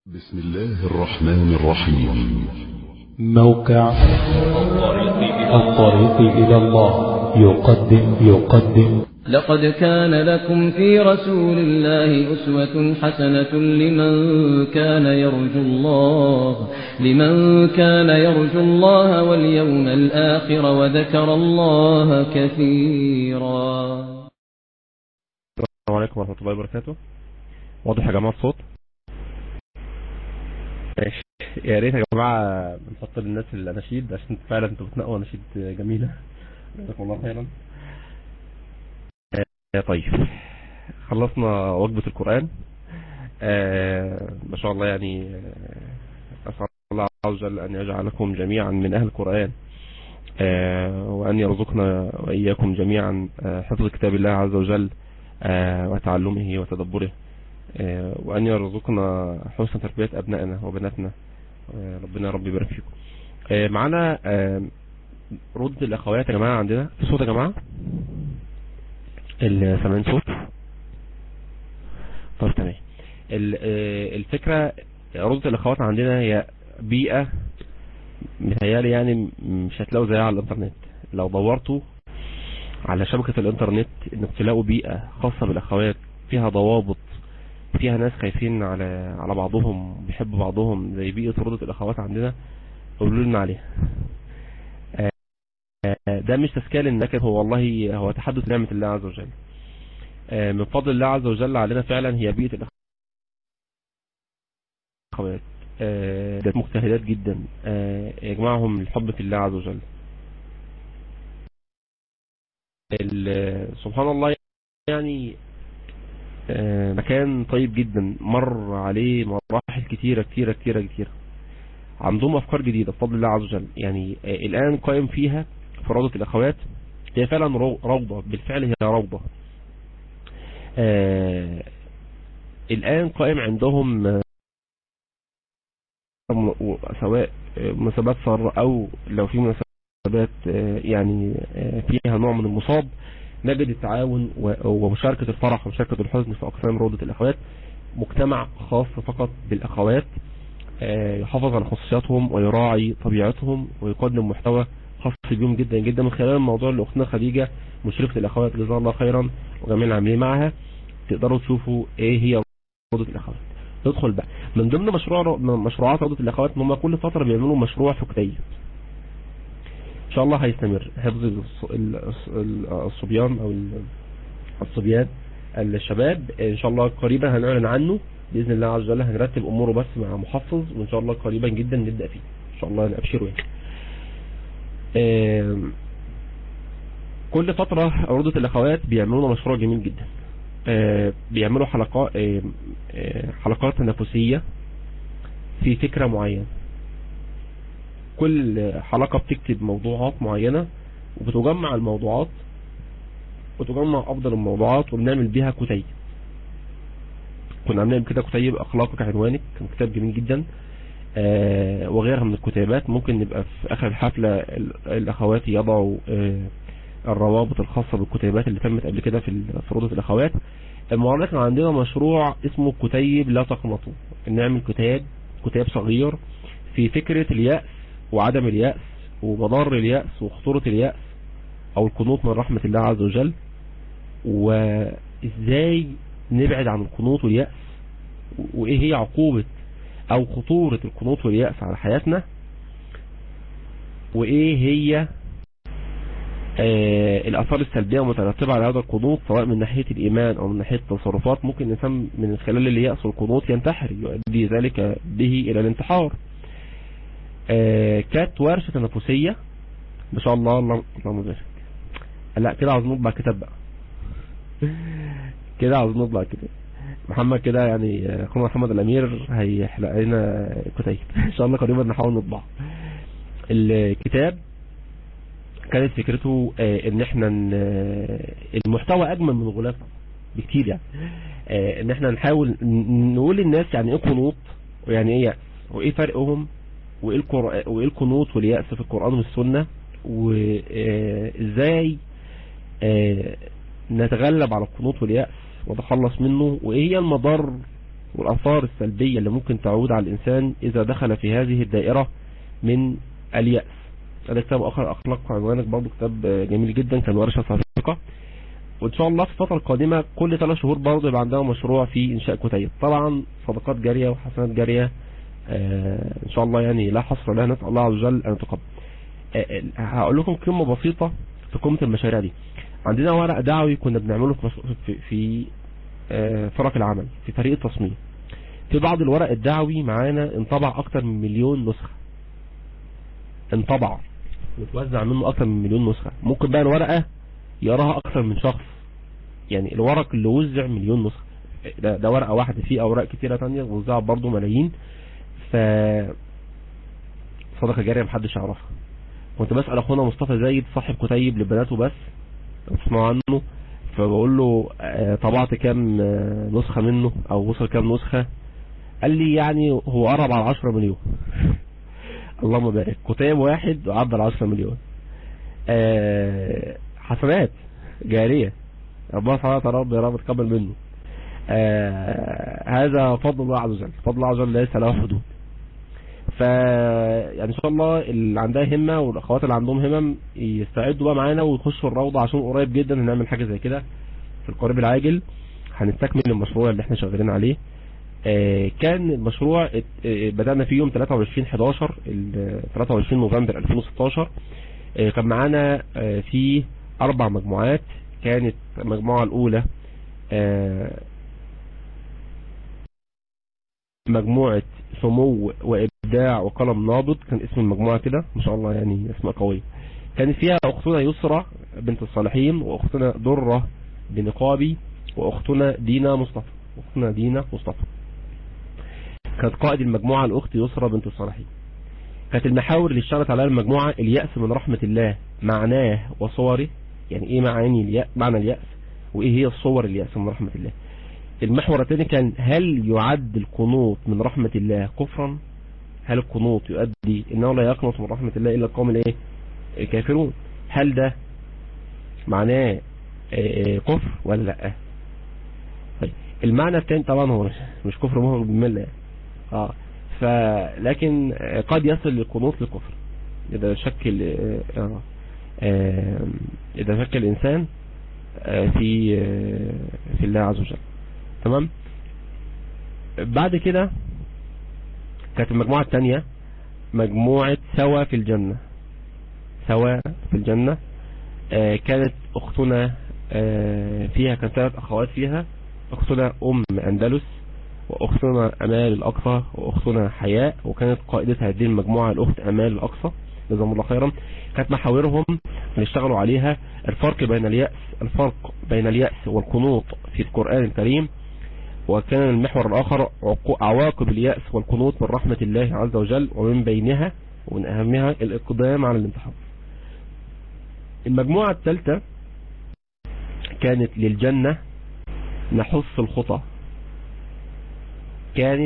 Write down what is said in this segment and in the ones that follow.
بسم الله الرحمن الرحيم موقع الطريق إلى الله يقدم يقدم لقد كان لكم في رسول الله أسوة حسنة لمن كان يرجو الله لمن كان يرجو الله واليوم الآخر وذكر الله كثيرا السلام عليكم ورحمة الله وبركاته واضح يا جماعة الصوت ماشي يا ريت يا جماعة بنحط للناس الأناشيد عشان فعلا انتوا بتنقوا أناشيد جميلة جزاكم الله خيرا آه، طيب خلصنا وجبة القرآن آه، ما شاء الله يعني آه، أسأل الله عز وجل أن يجعلكم جميعا من أهل القرآن آه، وأن يرزقنا وإياكم جميعا آه، حفظ كتاب الله عز وجل آه، وتعلمه وتدبره آه، وأن يرزقنا حسن تربية أبنائنا وبناتنا آه، ربنا يا رب يبارك فيكم آه، معانا آه، رد الأخوات يا جماعة عندنا في صوت يا جماعة السامعين صوت طيب تمام ال- آه، الفكرة ردة الأخوات عندنا هي بيئة متهيألي يعني مش هتلاقوا زيها على الإنترنت لو دورتوا على شبكة الإنترنت إنك تلاقوا بيئة خاصة بالأخوات فيها ضوابط فيها ناس خايفين على على بعضهم بيحبوا بعضهم زي بيئة ردة الأخوات عندنا قولوا لنا عليها آه، آه، ده مش تسكال لكن هو والله هو تحدث نعمة الله عز وجل آه، من فضل الله عز وجل علينا فعلا هي بيئة الأخوات آه، ده مجتهدات جدا آه، يجمعهم الحب في الله عز وجل ال- سبحان الله يعني آه، مكان طيب جدا مر عليه مراحل كتيرة كتيرة كتيرة كتيرة عندهم أفكار جديدة بفضل الله عز وجل يعني آه، الآن قائم فيها في روضة الأخوات هي فعلا رو- روضة بالفعل هي روضة آه، الآن قائم عندهم آه، م- سواء آه، مناسبات سارة أو لو في مناسبات آه، يعني آه، فيها نوع من المصاب نجد التعاون و- ومشاركة الفرح ومشاركة الحزن في أقسام روضة الأخوات مجتمع خاص فقط بالأخوات آه، يحافظ على خصوصياتهم ويراعي طبيعتهم ويقدم محتوى خاص بيهم جدا جدا من خلال الموضوع اللي أختنا خديجة مشرفة الأخوات جزاها الله خيرا وجميع العاملين معها تقدروا تشوفوا إيه هي روضة الأخوات ندخل بقى من ضمن مشروع مشروعات روضة الأخوات إن هم كل فترة بيعملوا مشروع في كتيب ان شاء الله هيستمر حفظ الص- ال- ال- الصبيان او ال- الصبيان الشباب ان شاء الله قريبا هنعلن عنه باذن الله عز وجل هنرتب اموره بس مع محفظ وان شاء الله قريبا جدا نبدا فيه ان شاء الله ابشروا يعني آم، كل فترة روضة الأخوات بيعملوا لنا مشروع جميل جدا آه، بيعملوا حلقات آم، آه، حلقات تنافسية في فكرة معينة كل حلقة بتكتب موضوعات معينة وبتجمع الموضوعات وتجمع أفضل الموضوعات وبنعمل بيها كتيب كنا عاملين كده كتيب أخلاقك عنوانك كان كتاب جميل جدا آه وغيرها من الكتابات ممكن نبقى في آخر الحفلة ال- الأخوات يضعوا آه الروابط الخاصة بالكتيبات اللي تمت قبل كده في ال- في روضة الأخوات المرة كان عندنا مشروع اسمه كتيب لا تقنطوا نعمل كتاب كتاب صغير في فكرة اليأس وعدم اليأس ومضار اليأس وخطورة اليأس او القنوط من رحمة الله عز وجل وازاي نبعد عن القنوط واليأس وايه هي عقوبة او خطورة القنوط واليأس على حياتنا وايه هي آه الاثار السلبية المترتبة على هذا القنوط سواء من ناحية الايمان او من ناحية التصرفات ممكن الانسان من خلال اليأس والقنوط ينتحر يؤدي ذلك به الى الانتحار آه، كانت ورشة تنافسية ما شاء الله الله اللهم بارك لا كده عاوز نطبع كتاب بقى كده عاوز نطبع كتاب محمد كده يعني آه، اخونا محمد الامير هيحلق لنا كتيب ان شاء الله قريبا نحاول نطبع الكتاب كانت فكرته آه، ان احنا ن- المحتوى اجمل من الغلاف بكتير يعني آه، ان احنا نحاول ن- نقول للناس يعني ايه قنوط ويعني ايه يأس وايه فرقهم وايه القر- وإيه القنوط واليأس في القرآن والسنة وازاي نتغلب على القنوط واليأس ونتخلص منه وايه هي المضار والآثار السلبية اللي ممكن تعود على الإنسان إذا دخل في هذه الدائرة من اليأس هذا كتاب آخر أخلاق عنوانك برضه كتاب جميل جدا كان ورشة سابقة وإن شاء الله في الفترة القادمة كل ثلاث شهور برضه يبقى عندنا مشروع في إنشاء كتيب طبعا صدقات جارية وحسنات جارية آه إن شاء الله يعني لا حصر لها نسأل الله عز وجل أن تقبل آه هقول لكم كلمة بسيطة في قيمة المشاريع دي عندنا ورق دعوي كنا بنعمله في في, في آه فرق العمل في فريق التصميم في بعض الورق الدعوي معانا انطبع اكتر من مليون نسخة انطبع وتوزع منه اكتر من مليون نسخة ممكن بقى الورقة يراها اكتر من شخص يعني الورق اللي وزع مليون نسخة ده, ده ورقة واحدة في اوراق كتيرة تانية وزعها برضو ملايين ف صدقة جارية محدش يعرفها كنت بسأل اخونا مصطفى زايد صاحب كتيب لبناته بس تسمعوا عنه فبقول له طبعت كام نسخة منه او وصل كام نسخة قال لي يعني هو قرب على 10 مليون اللهم بارك كتاب واحد وعدى على 10 مليون حسنات جارية ربنا سبحانه وتعالى يا رب تقبل منه هذا فضل الله عز وجل فضل الله عز وجل ليس له حدود ف يعني ان شاء الله اللي عندها همة والاخوات اللي عندهم همم يستعدوا بقى معانا ويخشوا الروضة عشان قريب جدا هنعمل حاجة زي كده في القريب العاجل هنستكمل المشروع اللي احنا شغالين عليه آه كان المشروع بدأنا فيه يوم 23 11 23 نوفمبر 2016 آه كان معانا آه في اربع مجموعات كانت المجموعة الاولى مجموعة سمو وابداع وقلم نابض كان اسم المجموعة كده ما شاء الله يعني اسمها قوية كانت فيها اختنا يسرى بنت الصالحين واختنا درة بنقابي واختنا دينا مصطفى اختنا دينا مصطفى كانت قائد المجموعة الاخت يسرى بنت الصالحين كانت المحاور اللي اشتغلت عليها المجموعة اليأس من رحمة الله معناه وصوره يعني ايه معاني اليأس معنى اليأس وايه هي الصور اليأس من رحمة الله المحور الثاني كان هل يعد القنوط من رحمة الله كفرا هل القنوط يؤدي انه لا يقنط من رحمة الله الا القوم الايه الكافرون هل ده معناه كفر ولا لا طيب المعنى الثاني طبعا هو مش كفر مهم بالملة يعني. اه فلكن قد يصل القنوط لكفر اذا شكل آه آه اذا شكل الانسان آه في في الله عز وجل تمام بعد كده كانت المجموعة الثانية مجموعة سوا في الجنة سوا في الجنة آه كانت اختنا آه فيها كانت ثلاث اخوات فيها اختنا ام اندلس واختنا امال الاقصى واختنا حياء وكانت قائدة هذه المجموعة الاخت امال الاقصى جزاهم الله خيرا كانت محاورهم اللي اشتغلوا عليها الفرق بين اليأس الفرق بين اليأس والقنوط في القرآن الكريم وكان المحور الآخر عواقب اليأس والقنوط من رحمة الله عز وجل ومن بينها ومن أهمها الإقدام على الانتحار المجموعة الثالثة كانت للجنة نحث الخطى كانت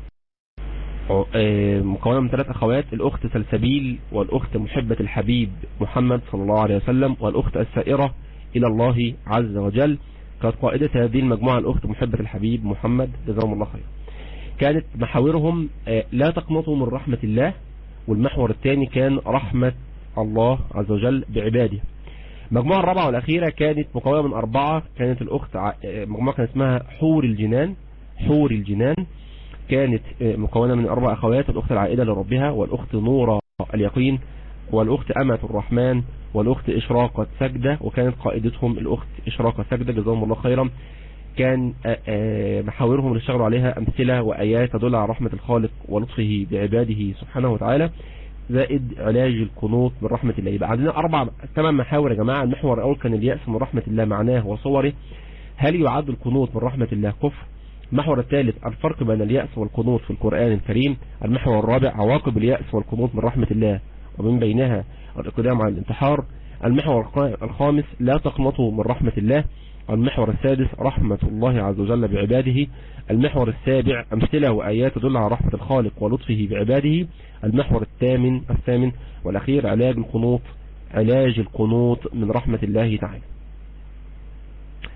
مكونة من ثلاث أخوات الأخت سلسبيل والأخت محبة الحبيب محمد صلى الله عليه وسلم والأخت السائرة إلى الله عز وجل كانت قائدة هذه المجموعة الأخت محبة الحبيب محمد جزاهم الله خير كانت محاورهم لا تقنطوا من رحمة الله والمحور الثاني كان رحمة الله عز وجل بعباده المجموعة الرابعة والأخيرة كانت مكونة من أربعة كانت الأخت مجموعة كان اسمها حور الجنان حور الجنان كانت مكونة من أربع أخوات الأخت العائدة لربها والأخت نورة اليقين والأخت أمة الرحمن والأخت إشراقة سجدة وكانت قائدتهم الأخت إشراقة سجدة جزاهم الله خيرا كان محاورهم اللي اشتغلوا عليها أمثلة وآيات تدل على رحمة الخالق ولطفه بعباده سبحانه وتعالى زائد علاج القنوط من رحمة الله يبقى عندنا أربع ثمان محاور يا جماعة المحور الأول كان اليأس من رحمة الله معناه وصوره هل يعد القنوط من رحمة الله كفر المحور الثالث الفرق بين اليأس والقنوط في القرآن الكريم المحور الرابع عواقب اليأس والقنوط من رحمة الله ومن بينها الإقدام على الانتحار المحور الخامس لا تقنطوا من رحمة الله المحور السادس رحمة الله عز وجل بعباده المحور السابع أمثلة وآيات تدل على رحمة الخالق ولطفه بعباده المحور الثامن الثامن والأخير علاج القنوط علاج القنوط من رحمة الله تعالى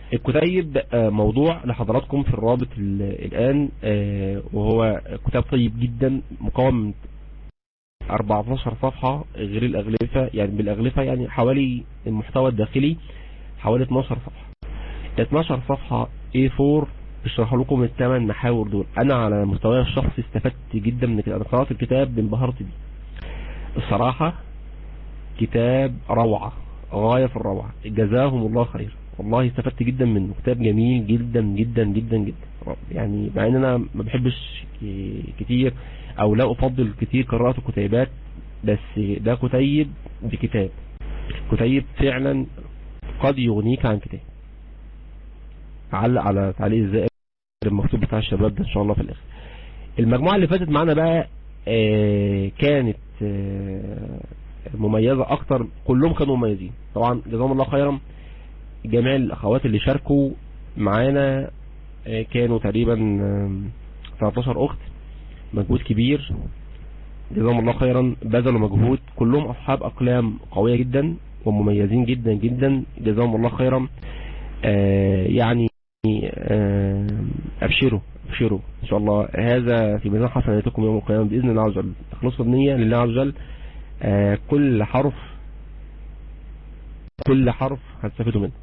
الكتيب آه، موضوع لحضراتكم في الرابط ال- الآن آه، وهو كتاب طيب جدا مكون من 14 صفحة غير الأغلفة يعني بالأغلفة يعني حوالي المحتوى الداخلي حوالي 12 صفحة 12 صفحة A4 بشرح لكم الثمان محاور دول انا على مستواي الشخصي استفدت جدا من كده انا قرأت الكتاب انبهرت بيه الصراحة كتاب روعة غاية في الروعة جزاهم الله خير والله استفدت جدا منه كتاب جميل جدا جدا جدا جدا يعني مع ان انا ما بحبش ك- كتير او لا افضل كتير قراءة الكتيبات بس ده كتيب بكتاب كتيب فعلا قد يغنيك عن كتاب علق على تعليق الزائر المكتوب بتاع الشباب ده ان شاء الله في الاخر المجموعة اللي فاتت معانا بقى آه، كانت آه، مميزة اكتر كلهم كانوا مميزين طبعا جزاهم الله خيرا جميع الاخوات اللي شاركوا معانا آه، كانوا تقريبا آم، 13 اخت مجهود كبير جزاهم الله خيرا بذلوا مجهود كلهم اصحاب اقلام قوية جدا ومميزين جدا جدا جزاهم الله خيرا آه، يعني آه، ابشروا ابشروا ان شاء الله هذا في ميزان حسناتكم يوم القيامة باذن الله عز وجل اخلصوا النية لله عز وجل آه، كل حرف كل حرف هتستفيدوا منه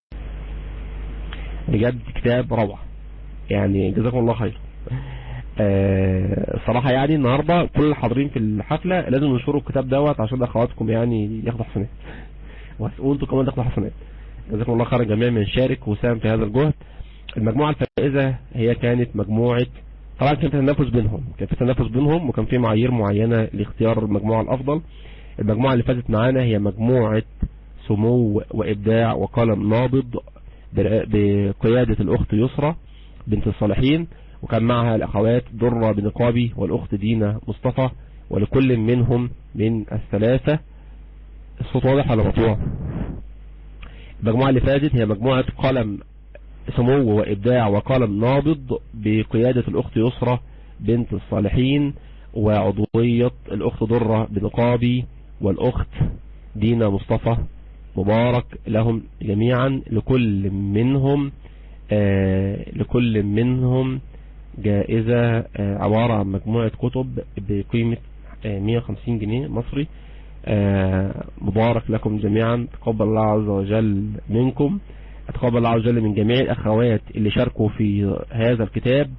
بجد كتاب روعة يعني جزاكم الله خير آه، الصراحة يعني النهاردة كل الحاضرين في الحفلة لازم ننشروا الكتاب دوت عشان اخواتكم يعني ياخدوا حسنات وانتوا كمان تاخدوا حسنات جزاكم الله خير جميع من شارك وساهم في هذا الجهد المجموعة الفائزة هي كانت مجموعة طبعا كان في تنافس بينهم كان في تنافس بينهم وكان في معايير معينة لاختيار المجموعة الافضل المجموعة اللي فازت معانا هي مجموعة سمو وابداع وقلم نابض برا- بقيادة الاخت يسرى بنت الصالحين وكان معها الاخوات درة بنقابي والاخت دينا مصطفى ولكل منهم من الثلاثة الصوت واضح ولا مقطوع المجموعة اللي فازت هي مجموعة قلم سمو وإبداع وقلم نابض بقيادة الأخت يسرى بنت الصالحين وعضوية الأخت درة بنقابي والأخت دينا مصطفى مبارك لهم جميعا لكل منهم آه لكل منهم جائزة آه عبارة عن مجموعة كتب بقيمة آه 150 جنيه مصري آه مبارك لكم جميعا تقبل الله عز وجل منكم اتقبل الله عز وجل من جميع الاخوات اللي شاركوا في هذا الكتاب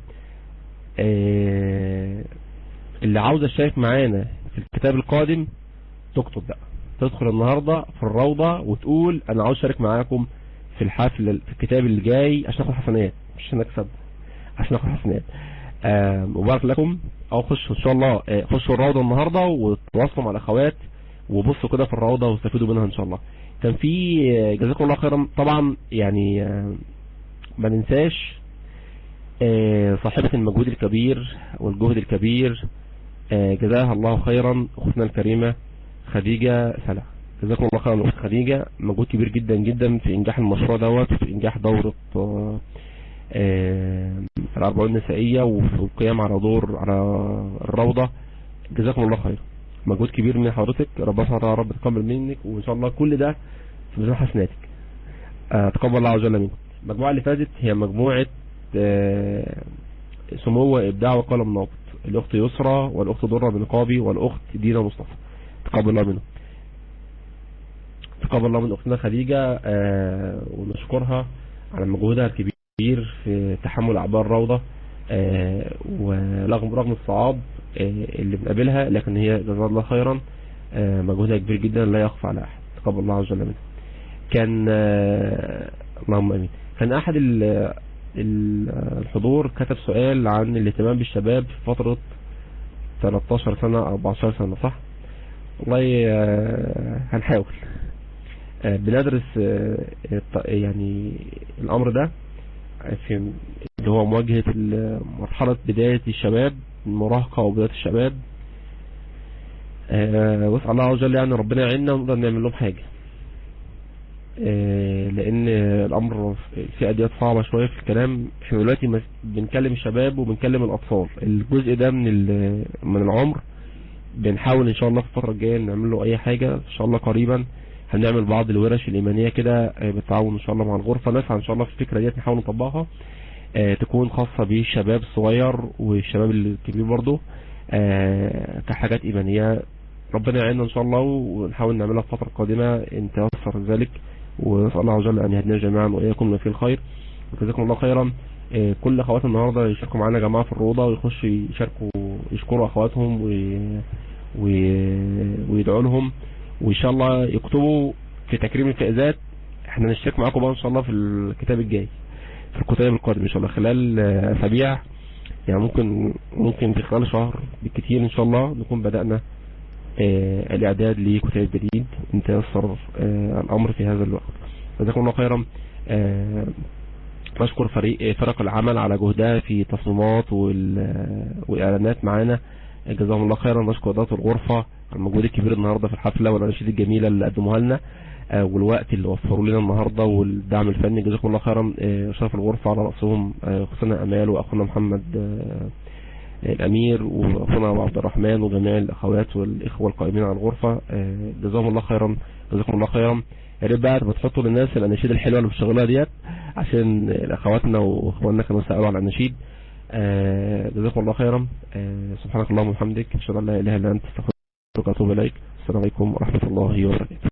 آه اللي عاوز تشارك معانا في الكتاب القادم تكتب بقى تدخل النهاردة في الروضة وتقول انا عاوز اشارك معاكم في الحفل في الكتاب اللي جاي عشان اخد حسنات مش عشان اكسب عشان اخد حسنات آه مبارك لكم او خشوا ان شاء الله آه خشوا الروضة النهاردة وتواصلوا مع الاخوات وبصوا كده في الروضة واستفيدوا منها ان شاء الله كان في آه، جزاكم الله خيرا طبعا يعني آه، ما ننساش آه، صاحبة المجهود الكبير والجهد الكبير آه، جزاها الله خيرا اختنا الكريمة خديجة سلع جزاكم الله خيرا اخت خديجة مجهود كبير جدا جدا في انجاح المشروع دوت وفي انجاح دورة آه، آه، الاربعون النسائية وفي القيام على دور على الروضة جزاكم الله خير مجهود كبير من حضرتك ربنا سبحانه وتعالى رب يتقبل منك وان شاء الله كل ده في ميزان حسناتك آه، تقبل الله عز وجل منكم المجموعة اللي فاتت هي مجموعة آه، سمو وابداع وقلم نابض الاخت يسرى والاخت درة بنقابي والاخت دينا مصطفى تقبل الله منهم تقبل الله من اختنا خديجة آه، ونشكرها على مجهودها الكبير في تحمل اعباء الروضة آه، ورغم رغم الصعاب آه، اللي بنقابلها لكن هي جزاها الله خيرا آه، مجهودها كبير جدا لا يخفى على احد تقبل الله عز وجل منها كان آه، اللهم امين كان احد ال- ال- الحضور كتب سؤال عن الاهتمام بالشباب في فترة 13 سنة او 14 سنة صح والله آه، هنحاول آه، بندرس آه، الط- يعني الامر ده في اللي هو مواجهة ال- مرحلة بداية الشباب المراهقة وبداية الشباب آه، واسأل الله عز وجل يعني ربنا يعيننا ونقدر نعمل لهم حاجة آه، لان الامر في اديات صعبة شوية في الكلام احنا دلوقتي مس- بنكلم الشباب وبنكلم الاطفال الجزء ده من ال- من العمر بنحاول ان شاء الله في الفترة الجاية نعمل له اي حاجة ان شاء الله قريبا هنعمل بعض الورش الإيمانية كده آه، بالتعاون إن شاء الله مع الغرفة نسعى إن شاء الله في الفكرة ديت نحاول نطبقها آه، تكون خاصة بالشباب الصغير والشباب الكبير برضه آه، كحاجات إيمانية ربنا يعيننا إن شاء الله ونحاول نعملها في الفترة القادمة إن تيسر ذلك ونسأل الله عز وجل أن يهدينا جميعا وإياكم لما فيه الخير وجزاكم الله خيرا آه، كل أخوات النهاردة يشاركوا معانا يا جماعة في الروضة ويخشوا يشاركوا يشكروا أخواتهم وي... وي... ويدعوا لهم وإن شاء الله يكتبوا في تكريم الفائزات احنا نشترك معاكم بقى إن شاء الله في الكتاب الجاي في الكتاب القادم إن شاء الله خلال آه، أسابيع يعني ممكن ممكن في خلال شهر بالكثير إن شاء الله نكون بدأنا آه، الإعداد لكتاب جديد إن تيسر آه، الأمر في هذا الوقت جزاكم الله خيرا آه، بشكر فريق فرق العمل على جهدها في تصميمات وال- والإعلانات معانا جزاهم الله خيرا نشكر إدارة الغرفة على المجهود الكبير النهاردة في الحفلة والأناشيد الجميلة اللي قدموها لنا آه، والوقت اللي وفروا لنا النهاردة والدعم الفني جزاكم الله خيرا آه، شرف الغرفة على رأسهم آه، أختنا أمال وأخونا محمد آه، الأمير وأخونا أبو عبد الرحمن وجميع الأخوات والإخوة القائمين على الغرفة آه، جزاهم الله خيرا جزاكم الله خيرا يا ريت بقى تبقى تحطوا للناس الأناشيد الحلوة اللي بتشغلوها ديت عشان أخواتنا وإخواننا كانوا سألوا على الأناشيد آه، جزاكم الله خيرا آه، سبحانك اللهم وبحمدك أشهد أن لا إله إلا أنت أستغفرك وأتوب إليك السلام عليكم ورحمة الله وبركاته